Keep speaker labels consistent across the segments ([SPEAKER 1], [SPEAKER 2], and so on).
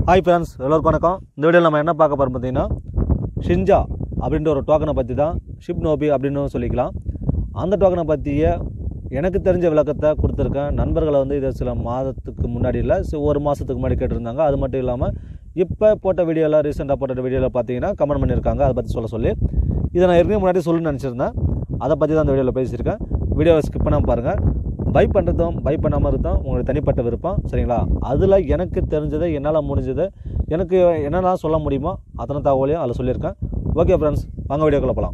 [SPEAKER 1] hi friends எல்லோருக்கும் வணக்கம் இந்த வீடியோவில் நம்ம என்ன பார்க்க போகிறோம் பார்த்தீங்கன்னா ஷின்ஜா அப்படின்ற ஒரு டோக்கனை பற்றி தான் ஷிப் நோபி அப்படின்னு சொல்லிக்கலாம் அந்த டோக்கனை பற்றிய எனக்கு தெரிஞ்ச விளக்கத்தை கொடுத்துருக்கேன் நண்பர்களை வந்து இதை சில மாதத்துக்கு முன்னாடி இல்லை சி- ஒரு மாதத்துக்கு முன்னாடி கேட்டிருந்தாங்க அது மட்டும் இல்லாமல் இப்போ போட்ட வீடியோவில் ரீசெண்டாக போட்ட வீடியோவில் பார்த்தீங்கன்னா கமெண்ட் பண்ணியிருக்காங்க அதை பற்றி சொல்ல சொல்லி இதை நான் ஏற்கனவே முன்னாடி சொல்லணும்னு நினச்சிருந்தேன் அதை பற்றி தான் அந்த வீடியோவில் பேசியிருக்கேன் வீடியோவை ஸ்கிப் பண்ணாமல் பாருங்கள் பை பண்ணுறதும் பை பண்ணாமல் இருந்தோம் உங்களுடைய தனிப்பட்ட விருப்பம் சரிங்களா அதில் எனக்கு தெரிஞ்சதை என்னால் முடிஞ்சது எனக்கு என்னெல்லாம் சொல்ல முடியுமோ அத்தனை தகவலையும் அதில் சொல்லியிருக்கேன் ஓகே ஃப்ரெண்ட்ஸ் வாங்க வீடியோக்குள்ள போகலாம்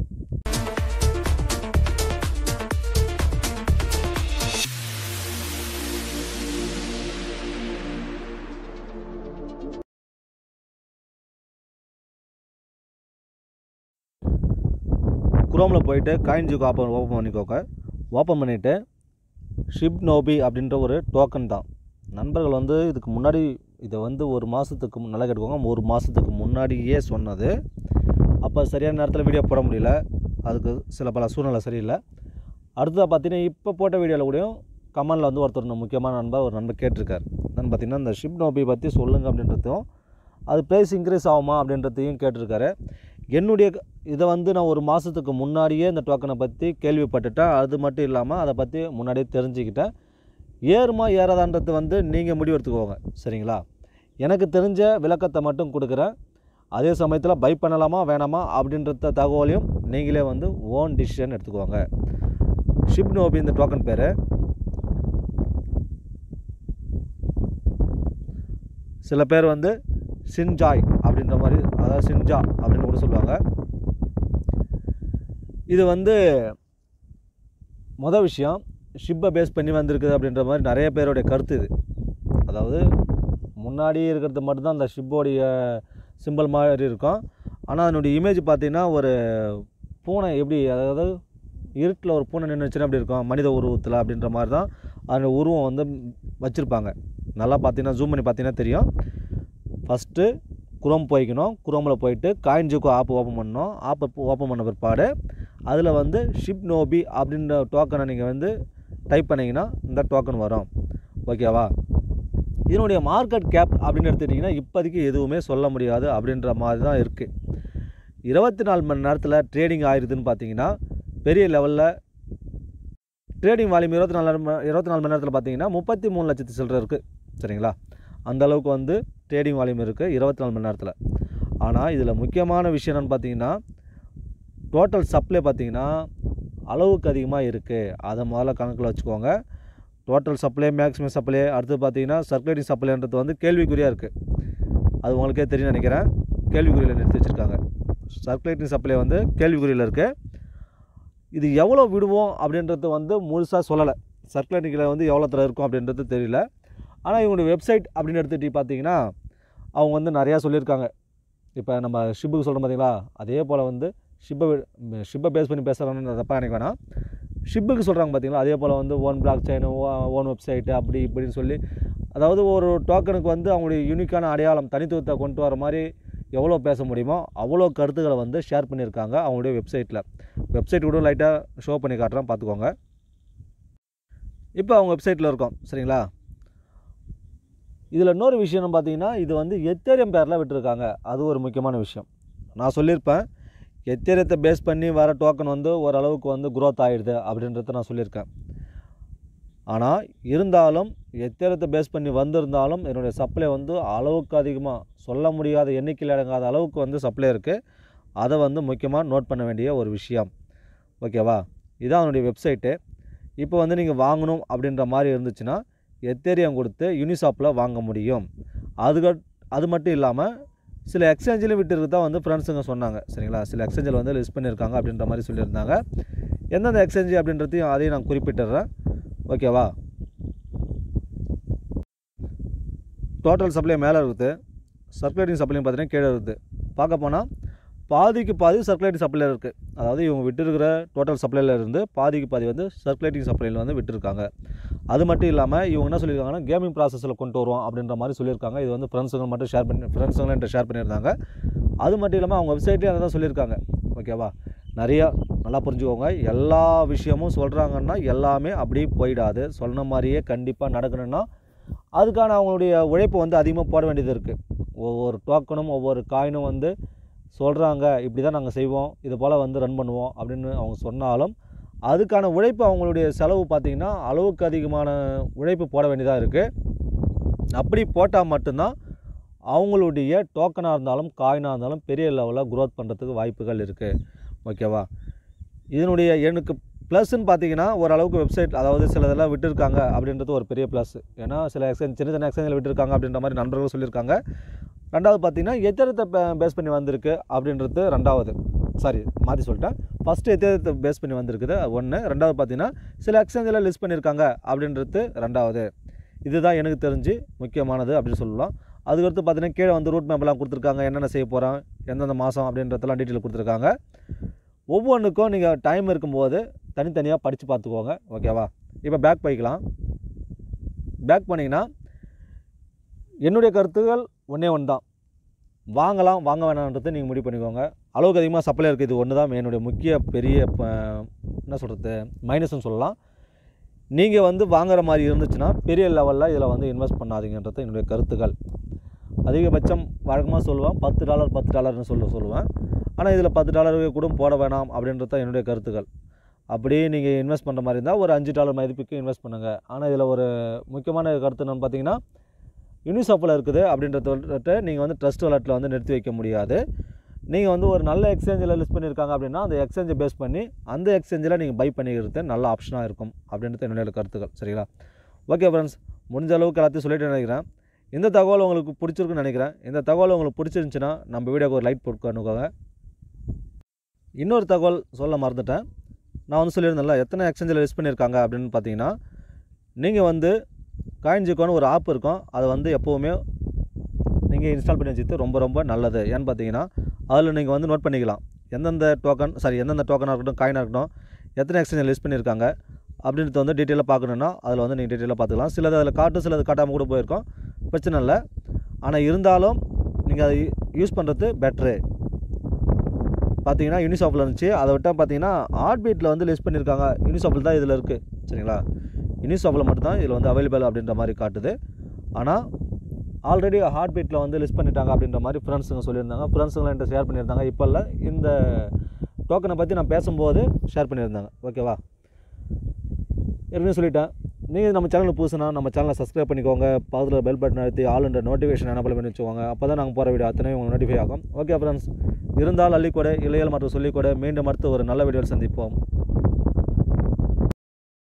[SPEAKER 1] குரோமில் போயிட்டு காயின் ஜூக்கு ஓப்பன் ஓப்பன் பண்ணிக்கோங்க ஓப்பன் பண்ணிவிட்டு ஷிப் நோபி அப்படின்ற ஒரு டோக்கன் தான் நண்பர்கள் வந்து இதுக்கு முன்னாடி இதை வந்து ஒரு மாதத்துக்கு நல்லா கேட்டுக்கோங்க ஒரு மாதத்துக்கு முன்னாடியே சொன்னது அப்போ சரியான நேரத்தில் வீடியோ போட முடியல அதுக்கு சில பல சூழ்நிலை சரியில்லை அடுத்ததாக பார்த்தீங்கன்னா இப்போ போட்ட வீடியோவில் கூடயும் கமெண்டில் வந்து ஒருத்தர் நம்ம முக்கியமான நண்பர் ஒரு நண்பர் கேட்டிருக்காரு என்னன்னு பார்த்தீங்கன்னா இந்த ஷிப் நோபி பற்றி சொல்லுங்கள் அப்படின்றதும் அது ப்ரைஸ் இன்க்ரீஸ் ஆகுமா அப்படின்றதையும் கேட்டிருக்காரு என்னுடைய க- இதை வந்து நான் ஒரு மாதத்துக்கு முன்னாடியே இந்த டோக்கனை பற்றி கேள்விப்பட்டுட்டேன் அது மட்டும் இல்லாமல் அதை பற்றி முன்னாடியே தெரிஞ்சுக்கிட்டேன் ஏறுமா ஏறாதான்றது வந்து நீங்கள் முடிவு எடுத்துக்கோங்க சரிங்களா எனக்கு தெரிஞ்ச விளக்கத்தை மட்டும் கொடுக்குறேன் அதே சமயத்தில் பை பண்ணலாமா வேணாமா அப்படின்ற தகவலையும் நீங்களே வந்து ஓன் டிசிஷன் எடுத்துக்கோங்க ஷிப் நோபி இந்த டோக்கன் பேர் சில பேர் வந்து சின்ஜாய் அப்படின்ற மாதிரி அதாவது சின்ஜா அப்படின்னு கூட சொல்லுவாங்க இது வந்து மொதல் விஷயம் ஷிப்பை பேஸ் பண்ணி வந்திருக்குது அப்படின்ற மாதிரி நிறைய பேருடைய கருத்து இது அதாவது முன்னாடி இருக்கிறது மட்டும்தான் அந்த ஷிப்போடைய சிம்பிள் மாதிரி இருக்கும் ஆனால் அதனுடைய இமேஜ் பார்த்தீங்கன்னா ஒரு பூனை எப்படி அதாவது இருட்டில் ஒரு பூனை நின்றுச்சுன்னா அப்படி இருக்கும் மனித உருவத்தில் அப்படின்ற மாதிரி தான் அதனுடைய உருவம் வந்து வச்சுருப்பாங்க நல்லா பார்த்தீங்கன்னா ஜூம் பண்ணி பார்த்தீங்கன்னா தெரியும் ஃபஸ்ட்டு குரோம் போய்க்கணும் குரோமில் போயிட்டு காயின் ஜூக்கோ ஆப் ஓப்பன் பண்ணணும் ஆப் ஓப்பன் பண்ண பிற்பாடு அதில் வந்து ஷிப் நோபி அப்படின்ற டோக்கனை நீங்கள் வந்து டைப் பண்ணிங்கன்னா இந்த டோக்கன் வரும் ஓகேவா இதனுடைய மார்க்கெட் கேப் அப்படின்னு எடுத்துக்கிட்டிங்கன்னா இப்போதைக்கு எதுவுமே சொல்ல முடியாது அப்படின்ற மாதிரி தான் இருக்குது இருபத்தி நாலு மணி நேரத்தில் ட்ரேடிங் ஆயிருதுன்னு பார்த்தீங்கன்னா பெரிய லெவலில் ட்ரேடிங் வால்யூம் இருபத்தி நாலு மணி இருபத்தி நாலு மணி நேரத்தில் பார்த்தீங்கன்னா முப்பத்தி மூணு லட்சத்து சில்லறை இருக்குது சரிங்களா அந்த அளவுக்கு வந்து ட்ரேடிங் வால்யூம் இருக்குது இருபத்தி நாலு மணி நேரத்தில் ஆனால் இதில் முக்கியமான விஷயம் என்னென்னு பார்த்தீங்கன்னா டோட்டல் சப்ளை பார்த்தீங்கன்னா அளவுக்கு அதிகமாக இருக்குது அதை முதல்ல கணக்கில் வச்சுக்கோங்க டோட்டல் சப்ளை மேக்ஸிமம் சப்ளை அடுத்து பார்த்தீங்கன்னா சர்க்குலேட்டிங் சப்ளைன்றது வந்து கேள்விக்குறியாக இருக்குது அது உங்களுக்கே தெரியும் நினைக்கிறேன் கேள்விக்குறியில் நிறுத்தி வச்சுருக்காங்க சர்க்குலேட்டிங் சப்ளை வந்து கேள்விக்குறியில் இருக்குது இது எவ்வளோ விடுவோம் அப்படின்றது வந்து முழுசாக சொல்லலை சர்க்குலேட்டிங்கில் வந்து எவ்வளோ தர இருக்கும் அப்படின்றது தெரியல ஆனால் இவங்களுடைய வெப்சைட் அப்படின்னு எடுத்துகிட்டு பார்த்தீங்கன்னா அவங்க வந்து நிறையா சொல்லியிருக்காங்க இப்போ நம்ம ஷிப்புக்கு சொல்கிறோம் பார்த்தீங்களா அதே போல் வந்து ஷிப்பை ஷிப்பை பேஸ் பண்ணி பேசுகிறாங்கன்னு தப்பாக நினைக்க வேணாம் ஷிப்புக்கு சொல்கிறாங்க பார்த்தீங்களா அதே போல் வந்து own blockchain own website அப்படி இப்படின்னு சொல்லி அதாவது ஒரு டோக்கனுக்கு வந்து அவங்களுடைய யூனிக்கான அடையாளம் தனித்துவத்தை கொண்டு வர மாதிரி எவ்வளோ பேச முடியுமோ அவ்வளோ கருத்துக்களை வந்து ஷேர் பண்ணியிருக்காங்க அவங்களுடைய வெப்சைட்டில் வெப்சைட் கூட லைட்டாக ஷோ பண்ணி காட்டுறேன் பார்த்துக்கோங்க இப்போ அவங்க வெப்சைட்டில் இருக்கோம் சரிங்களா இதில் இன்னொரு விஷயம் பார்த்தீங்கன்னா இது வந்து எத்தேரியம் பேரில் விட்டுருக்காங்க அது ஒரு முக்கியமான விஷயம் நான் சொல்லியிருப்பேன் எத்தேரியத்தை பேஸ் பண்ணி வர டோக்கன் வந்து ஓரளவுக்கு வந்து growth ஆகிடுது அப்படின்றத நான் சொல்லியிருக்கேன் ஆனால் இருந்தாலும் எத்தேரியத்தை பேஸ் பண்ணி வந்திருந்தாலும் என்னுடைய சப்ளை வந்து அளவுக்கு அதிகமாக சொல்ல முடியாத எண்ணிக்கையில் அடங்காத அளவுக்கு வந்து சப்ளை இருக்குது அதை வந்து முக்கியமாக நோட் பண்ண வேண்டிய ஒரு விஷயம் ஓகேவா இதான் அவனுடைய வெப்சைட்டு இப்போ வந்து நீங்கள் வாங்கணும் அப்படின்ற மாதிரி இருந்துச்சுன்னா எத்தேரியம் கொடுத்து யூனிஷாப்பில் வாங்க முடியும் அதுக்கு அது மட்டும் இல்லாமல் சில எக்ஸ்சேஞ்சிலும் விட்டுருக்கு தான் வந்து ஃப்ரெண்ட்ஸுங்க சொன்னாங்க சரிங்களா சில எக்ஸ்சேஞ்சில் வந்து லிஸ்ட் பண்ணியிருக்காங்க அப்படின்ற மாதிரி சொல்லியிருந்தாங்க எந்தெந்த எக்ஸ்சேஞ்சு அப்படின்றதையும் அதையும் நான் குறிப்பிட்டுறேன் ஓகேவா டோட்டல் சப்ளை மேலே இருக்குது சர்க்குலேட்டிங் சப்ளைன்னு பார்த்தீங்கன்னா கீழே இருக்குது பார்க்க போனால் பாதிக்கு பாதி சர்க்குலேட்டிங் சப்ளையில் இருக்குது அதாவது இவங்க விட்டுருக்கிற டோட்டல் சப்ளையில் இருந்து பாதிக்கு பாதி வந்து சர்க்குலேட்டிங் சப்ளையில் வந்து விட்டுருக்காங்க அது மட்டும் இல்லாமல் இவங்க என்ன சொல்லியிருக்காங்கன்னா கேமிங் ப்ராசஸில் கொண்டு வருவோம் அப்படின்ற மாதிரி சொல்லியிருக்காங்க இது வந்து ஃப்ரெண்ட்ஸுங்க மட்டும் ஷேர் பண்ணி ஃப்ரெண்ட்ஸுங்களும் என்கிட்ட ஷேர் பண்ணியிருந்தாங்க அது மட்டும் இல்லாமல் அவங்க வெப்சைட்லேயும் அதை தான் சொல்லியிருக்காங்க ஓகேவா நிறையா நல்லா புரிஞ்சுக்கோங்க எல்லா விஷயமும் சொல்கிறாங்கன்னா எல்லாமே அப்படியே போயிடாது சொன்ன மாதிரியே கண்டிப்பாக நடக்கணும்னா அதுக்கான அவங்களுடைய உழைப்பு வந்து அதிகமாக போட வேண்டியது இருக்குது ஒவ்வொரு டோக்கனும் ஒவ்வொரு காயினும் வந்து சொல்கிறாங்க இப்படி தான் நாங்கள் செய்வோம் இது போல் வந்து ரன் பண்ணுவோம் அப்படின்னு அவங்க சொன்னாலும் அதுக்கான உழைப்பு அவங்களுடைய செலவு பார்த்திங்கன்னா அளவுக்கு அதிகமான உழைப்பு போட வேண்டியதாக இருக்குது அப்படி போட்டால் மட்டும்தான் அவங்களுடைய டோக்கனாக இருந்தாலும் காயினாக இருந்தாலும் பெரிய லெவலில் க்ரோத் பண்ணுறதுக்கு வாய்ப்புகள் இருக்குது ஓகேவா இதனுடைய எனக்கு ப்ளஸ்ன்னு பார்த்தீங்கன்னா ஓரளவுக்கு வெப்சைட் அதாவது சில இதெல்லாம் விட்டுருக்காங்க அப்படின்றது ஒரு பெரிய ப்ளஸ் ஏன்னா சில எக்ஸ்சேஞ்ச் சின்ன சின்ன எக்ஸ்சேஞ்சில் விட்டுருக்காங்க அப்படின்ற மாதிரி நண்பர்கள் சொல்லியிருக்காங்க ரெண்டாவது பார்த்தீங்கன்னா எத்திரத்தை பேஸ் பண்ணி வந்திருக்கு அப்படின்றது ரெண்டாவது சாரி மாற்றி சொல்லிட்டேன் ஃபஸ்ட்டு எத்திரத்தை பேஸ் பண்ணி வந்திருக்குது ஒன்று ரெண்டாவது பார்த்தீங்கன்னா சில எக்ஸ்சேஞ்சில் லிஸ்ட் பண்ணியிருக்காங்க அப்படின்றது ரெண்டாவது இதுதான் எனக்கு தெரிஞ்சு முக்கியமானது அப்படின்னு சொல்லலாம் அதுக்கடுத்து பார்த்தீங்கன்னா கீழே வந்து ரூட் மேப்லாம் கொடுத்துருக்காங்க என்னென்ன செய்ய போகிறோம் எந்தெந்த மாதம் அப்படின்றதெல்லாம் டீட்டெயில் கொடுத்துருக்காங்க ஒவ்வொன்றுக்கும் நீங்கள் டைம் இருக்கும்போது தனித்தனியாக படித்து பார்த்துக்கோங்க ஓகேவா இப்போ பேக் போய்க்கலாம் பேக் பண்ணிங்கன்னா என்னுடைய கருத்துக்கள் ஒன்றே ஒன்று தான் வாங்கலாம் வாங்க வேணான்றது நீங்கள் முடிவு பண்ணிக்கோங்க அளவுக்கு அதிகமாக சப்ளை இருக்குது இது ஒன்று தான் என்னுடைய முக்கிய பெரிய ப- என்ன சொல்கிறது மைனஸ்னு சொல்லலாம் நீங்கள் வந்து வாங்குற மாதிரி இருந்துச்சுன்னா பெரிய லெவலில் இதில் வந்து இன்வெஸ்ட் பண்ணாதீங்கன்றது என்னுடைய கருத்துக்கள் அதிகபட்சம் வழக்கமாக சொல்லுவேன் பத்து டாலர் பத்து டாலர்னு சொல்ல சொல்லுவேன் ஆனால் இதில் பத்து டாலருக்கு கூட போட வேணாம் அப்படின்றது தான் என்னுடைய கருத்துக்கள் அப்படியே நீங்கள் இன்வெஸ்ட் பண்ணுற மாதிரி இருந்தால் ஒரு அஞ்சு டாலர் மதிப்புக்கு இன்வெஸ்ட் பண்ணுங்கள் ஆனால் இதில் ஒரு முக்கியமான கருத்து என்னென்னு பார்த்தீங்கன்னா யூனிசாப்பில் இருக்குது அப்படின்றத நீங்கள் வந்து ட்ரஸ்ட் வாலெட்டில் வந்து நிறுத்தி வைக்க முடியாது நீங்கள் வந்து ஒரு நல்ல எக்ஸ்சேஞ்சில் லிஸ்ட் பண்ணியிருக்காங்க அப்படின்னா அந்த எக்ஸ்சேஞ்சை பேஸ் பண்ணி அந்த எக்ஸ்சேஞ்சில் நீங்கள் பை பண்ணிக்கிறது நல்ல ஆப்ஷனாக இருக்கும் அப்படின்றது என்னுடைய கருத்துக்கள் சரிங்களா ஓகே ஃப்ரெண்ட்ஸ் முடிஞ்ச அளவுக்கு எல்லாத்தையும் சொல்லிட்டு நினைக்கிறேன் இந்த தகவல் உங்களுக்கு பிடிச்சிருக்குன்னு நினைக்கிறேன் இந்த தகவல் உங்களுக்கு பிடிச்சிருந்துச்சுன்னா நம்ம வீடியோக்கு ஒரு லைக் போட்டுக்கோங்க இன்னொரு தகவல் சொல்ல மறந்துட்டேன் நான் வந்து சொல்லியிருந்தேன்ல எத்தனை எக்ஸ்சேஞ்சில் லிஸ்ட் பண்ணியிருக்காங்க அப்படின்னு பார்த்தீங்கன்னா நீங்கள் வந்து காயின்ஜிக்கோன்னு ஒரு ஆப் இருக்கும் அதை வந்து எப்போவுமே நீங்கள் இன்ஸ்டால் பண்ணி வச்சுக்கிறது ரொம்ப ரொம்ப நல்லது ஏன்னு பார்த்தீங்கன்னா அதில் நீங்கள் வந்து நோட் பண்ணிக்கலாம் எந்தெந்த டோக்கன் சாரி எந்தெந்த டோக்கனாக இருக்கட்டும் காயினாக இருக்கட்டும் எத்தனை எக்ஸ்சேஞ்சில் லிஸ்ட் பண்ணியிருக்காங்க அப்படின்றத வந்து டீட்டெயிலாக பார்க்கணுன்னா அதில் வந்து நீங்கள் டீட்டெயிலாக பார்த்துக்கலாம் சிலது அதில் காட்டும் சிலது காட்டாமல் கூட போயிருக்கோம் பிரச்சனை இல்லை ஆனால் இருந்தாலும் நீங்கள் அதை யூஸ் பண்ணுறது பெட்ரு பார்த்தீங்கன்னா யூனிசாஃபில் இருந்துச்சு அதை விட்டால் பார்த்தீங்கன்னா ஹார்ட் பீட்டில் வந்து லிஸ்ட் பண்ணியிருக்காங்க யூனிசாஃபில் தான் இதில் இருக்குது சரிங்களா யூனிசாஃபில் மட்டும்தான் இதில் வந்து அவைலபிள் அப்படின்ற மாதிரி காட்டுது ஆனால் ஆல்ரெடி ஹார்ட் பீட்டில் வந்து லிஸ்ட் பண்ணிட்டாங்க அப்படின்ற மாதிரி ஃப்ரெண்ட்ஸுங்க சொல்லியிருந்தாங்க ஃப்ரெண்ட்ஸுங்களை என்கிட்ட ஷேர் பண்ணியிருந்தாங்க இப்போ இல்லை இந்த டோக்கனை பற்றி நான் பேசும்போது ஷேர் பண்ணியிருந்தாங்க ஓகேவா ஏற்கனவே சொல்லிட்டேன் நீங்கள் நம்ம சேனலுக்கு புதுசுனா நம்ம சேனலை சப்ஸ்கிரைப் பண்ணிக்கோங்க பக்கத்தில் பெல் பட்டன் அழுத்தி ஆல் என்ற நோட்டிஃபிகேஷன் எனபிள் பண்ணி வச்சுக்கோங்க அப்போ தான் நாங்கள் போகிற வீடியோ அத்தனை உங்களுக்கு நோட்டிஃபை ஆகும் ஓகே ஃப்ரெண்ட்ஸ் இருந்தால் அள்ளிக்கூட இளையல் மற்றும் சொல்லிக்கூட மீண்டும் அடுத்து ஒரு நல்ல வீடியோவில் சந்திப்போம்